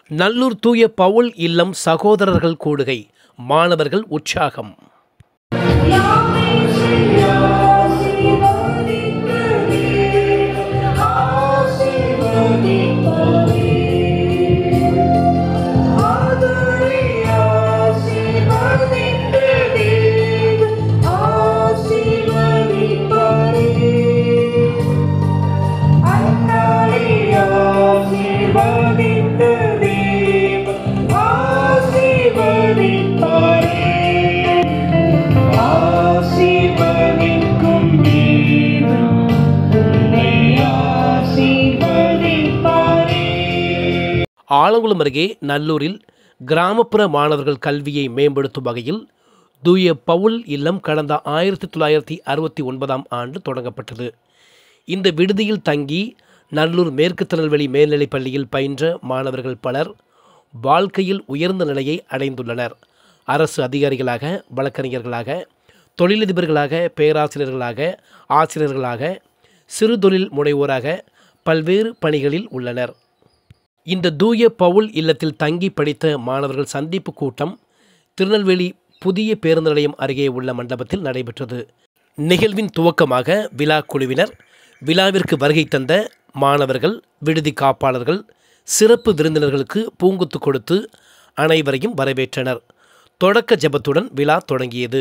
நல்லூர் தூய பவுல் இல்லம் சகோதரர்கள் கூடுகை மாணவர்கள் உற்சாகம் ஆசீர்வதிக்கும் வீரம் உன்னை ஆசீர்வதிப்பாரே ஆலங்குளம் அருகே நல்லூரில் கிராமப்புற மாணவர்கள் கல்வியை மேம்படுத்தும் வகையில் தூய பவுல் இல்லம் கடந்த ஆயிரத்தி தொள்ளாயிரத்தி அறுபத்தி ஒன்பதாம் ஆண்டு தொடங்கப்பட்டது இந்த விடுதியில் தங்கி நல்லூர் மேற்கு திருநெல்வேலி மேல்நிலைப் பள்ளியில் பயின்ற மாணவர்கள் பலர் வாழ்க்கையில் உயர்ந்த நிலையை அடைந்துள்ளனர் அரசு அதிகாரிகளாக வழக்கறிஞர்களாக தொழிலதிபர்களாக பேராசிரியர்களாக ஆசிரியர்களாக சிறு தொழில் முனைவோராக பல்வேறு பணிகளில் உள்ளனர் இந்த தூய பவுல் இல்லத்தில் தங்கி படித்த மாணவர்கள் சந்திப்பு கூட்டம் திருநெல்வேலி புதிய பேருந்து நிலையம் அருகே உள்ள மண்டபத்தில் நடைபெற்றது நிகழ்வின் துவக்கமாக விழா குழுவினர் விழாவிற்கு வருகை தந்த மாணவர்கள் விடுதி காப்பாளர்கள் சிறப்பு விருந்தினர்களுக்கு பூங்குத்து கொடுத்து அனைவரையும் வரவேற்றனர் தொடக்க ஜெபத்துடன் விழா தொடங்கியது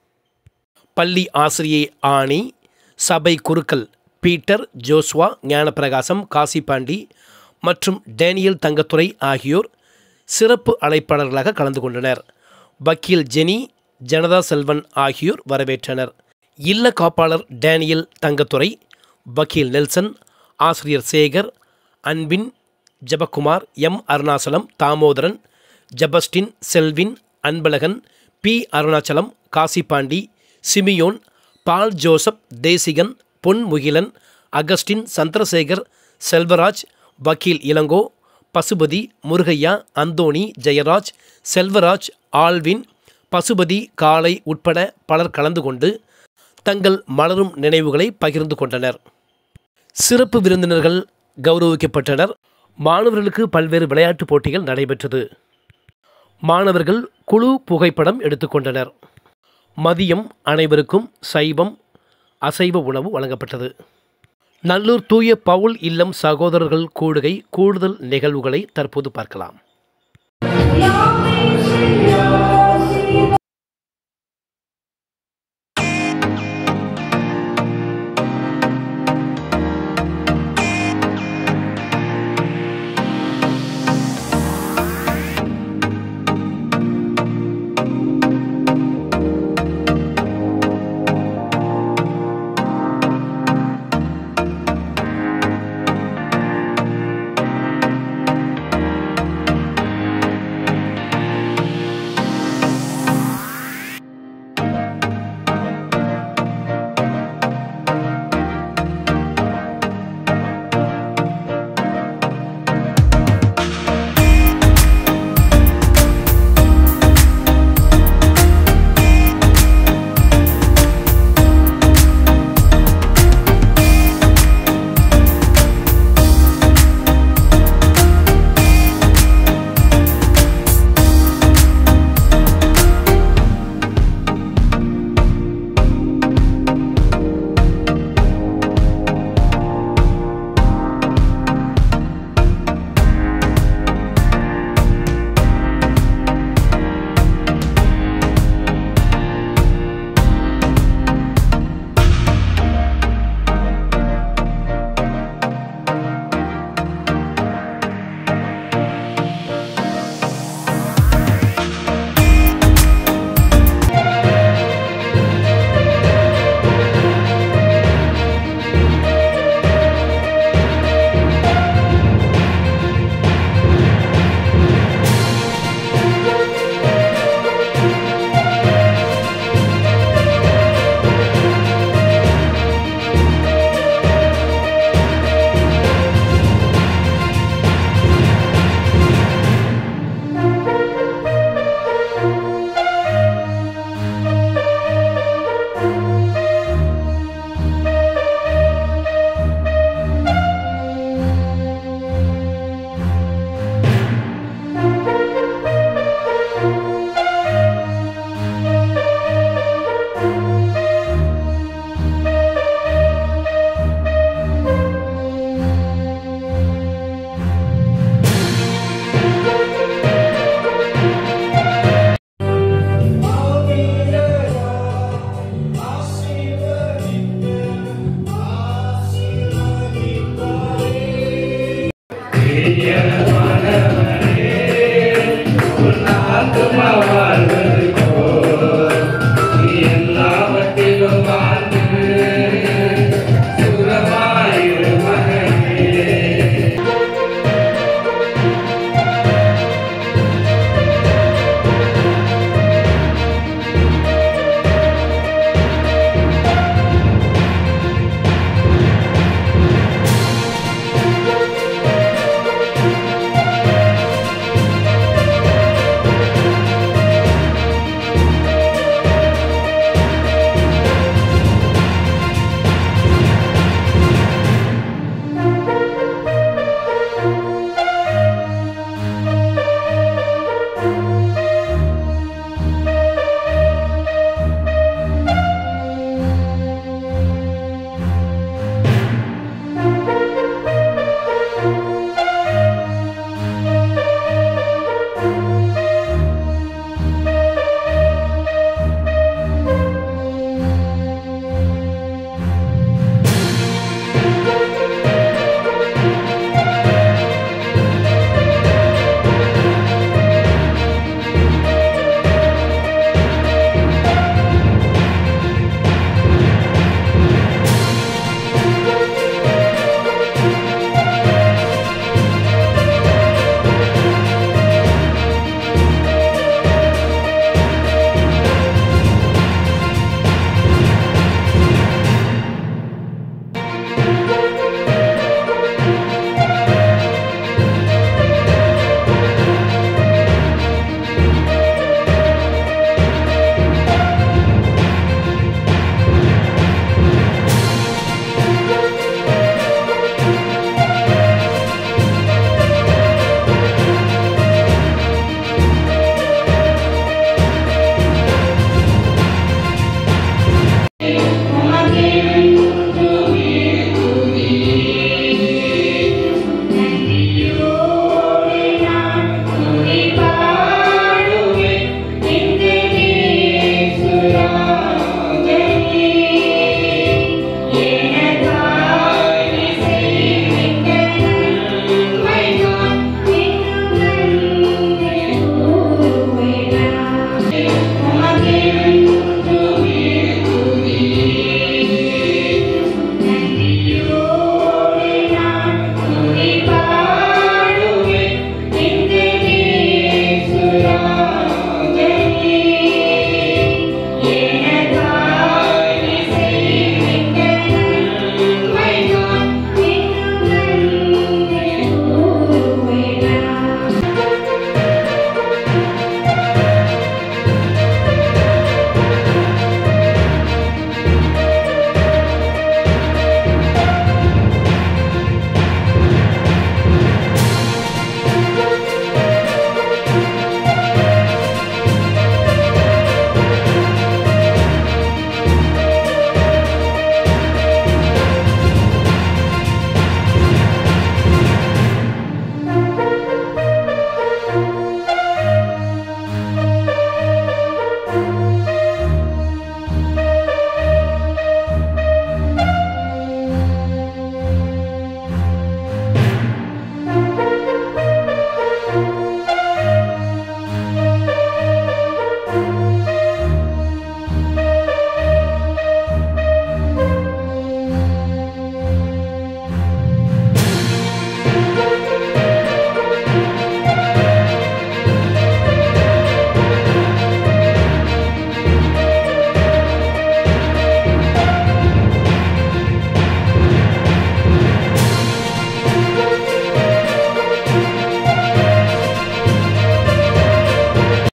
பள்ளி ஆசிரியை ஆணி சபை குருக்கள் பீட்டர் ஜோஸ்வா ஞானப்பிரகாசம் காசிபாண்டி மற்றும் டேனியல் தங்கத்துறை ஆகியோர் சிறப்பு அழைப்பாளர்களாக கலந்து கொண்டனர் வக்கீல் ஜெனி ஜனதா செல்வன் ஆகியோர் வரவேற்றனர் இல்ல காப்பாளர் டேனியல் தங்கத்துறை வக்கீல் நெல்சன் ஆசிரியர் சேகர் அன்பின் Jebakumar M Arunachalam Damodaran Jebastin Selvin Anbazhagan P Arunachalam Kasipandi Simeon Paul Joseph Desikan Pon Mugilan Augustine Chandrasekar Selvaraj வக்கீல் இளங்கோ பசுபதி முருகையா அந்தோணி ஜெயராஜ் செல்வராஜ் ஆல்வின் பசுபதி காளை உட்பட பலர் கலந்து கொண்டு தங்கள் மலரும் நினைவுகளை பகிர்ந்து கொண்டனர் சிறப்பு விருந்தினர்கள் கௌரவிக்கப்பட்டனர் மாணவர்களுக்கு பல்வேறு விளையாட்டுப் போட்டிகள் நடைபெற்றது மாணவர்கள் குழு புகைப்படம் எடுத்துக்கொண்டனர் மதியம் அனைவருக்கும் சைவம் அசைவ உணவு வழங்கப்பட்டது நல்லூர் தூய பவுல் இல்லம் சகோதரர்கள் கூடுகை கூடுதல் நிகழ்வுகளை தற்போது பார்க்கலாம் யாமே செய்யா